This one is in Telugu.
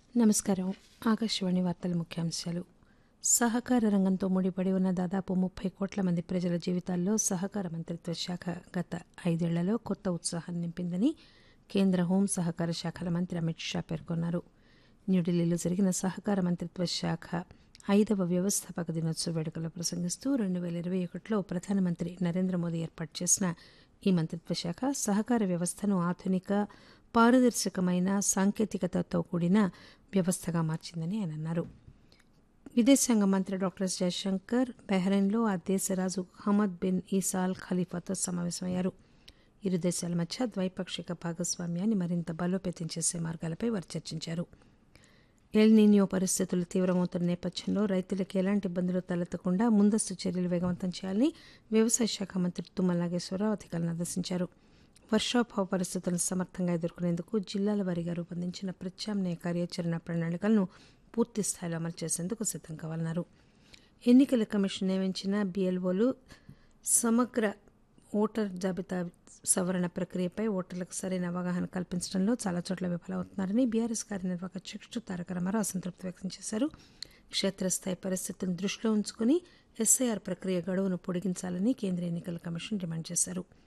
నమస్కారం ఆకాశవాణి వార్తల ముఖ్యాంశాలు సహకార రంగంతో ముడిపడి ఉన్న దాదాపు ముప్పై కోట్ల మంది ప్రజల జీవితాల్లో సహకార మంత్రిత్వ శాఖ గత ఐదేళ్లలో కొత్త ఉత్సాహాన్ని నింపిందని కేంద్ర హోం సహకార శాఖల మంత్రి అమిత్ షా పేర్కొన్నారు న్యూఢిల్లీలో జరిగిన సహకార మంత్రిత్వ శాఖ ఐదవ వ్యవస్థాపక దినోత్సవ వేడుకల్లో ప్రసంగిస్తూ రెండు పేల ఇరవై ఒకటిలో ప్రధానమంత్రి నరేంద్ర మోదీ ఏర్పాటు చేసిన ఈ మంత్రిత్వ శాఖ సహకార వ్యవస్థను ఆధునిక పారదర్శకమైన సాంకేతికతతో కూడిన వ్యవస్థగా మార్చిందని ఆయన అన్నారు విదేశాంగ మంత్రి డాక్టర్ ఎస్ జయశంకర్ బహ్రెయిన్లో ఆ దేశ రాజు హమద్ బిన్ ఈసాల్ ఖలీఫాతో సమావేశమయ్యారు ఇరు దేశాల మధ్య ద్వైపాక్షిక భాగస్వామ్యాన్ని మరింత బలోపేతం చేసే మార్గాలపై వారు చర్చించారు ఎల్ నీనియో పరిస్థితులు తీవ్రమవుతున్న నేపథ్యంలో రైతులకు ఎలాంటి ఇబ్బందులు తలెత్తకుండా ముందస్తు చర్యలు వేగవంతం చేయాలని వ్యవసాయ శాఖ మంత్రి తుమ్మల నాగేశ్వరరావు అధికారులను ఆదేశించారు వర్షాభావ పరిస్థితులను సమర్థంగా ఎదుర్కొనేందుకు జిల్లాల వారీగా రూపొందించిన ప్రత్యామ్నాయ కార్యాచరణ ప్రణాళికలను పూర్తి స్థాయిలో అమలు చేసేందుకు సిద్దం కావాలన్నారు ఎన్నికల కమిషన్ నియమించిన బీఎల్ఓలు సమగ్ర ఓటర్ జాబితా సవరణ ప్రక్రియపై ఓటర్లకు సరైన అవగాహన కల్పించడంలో చాలా చోట్ల విఫలమవుతున్నారని బీఆర్ఎస్ కార్యనిర్వాహక అధ్యక్షుడు తారక రామారావు అసంతృప్తి వ్యక్తం చేశారు క్షేత్రస్థాయి పరిస్థితులను దృష్టిలో ఉంచుకుని ఎస్ఐఆర్ ప్రక్రియ గడువును పొడిగించాలని కేంద్ర ఎన్నికల కమిషన్ డిమాండ్ చేశారు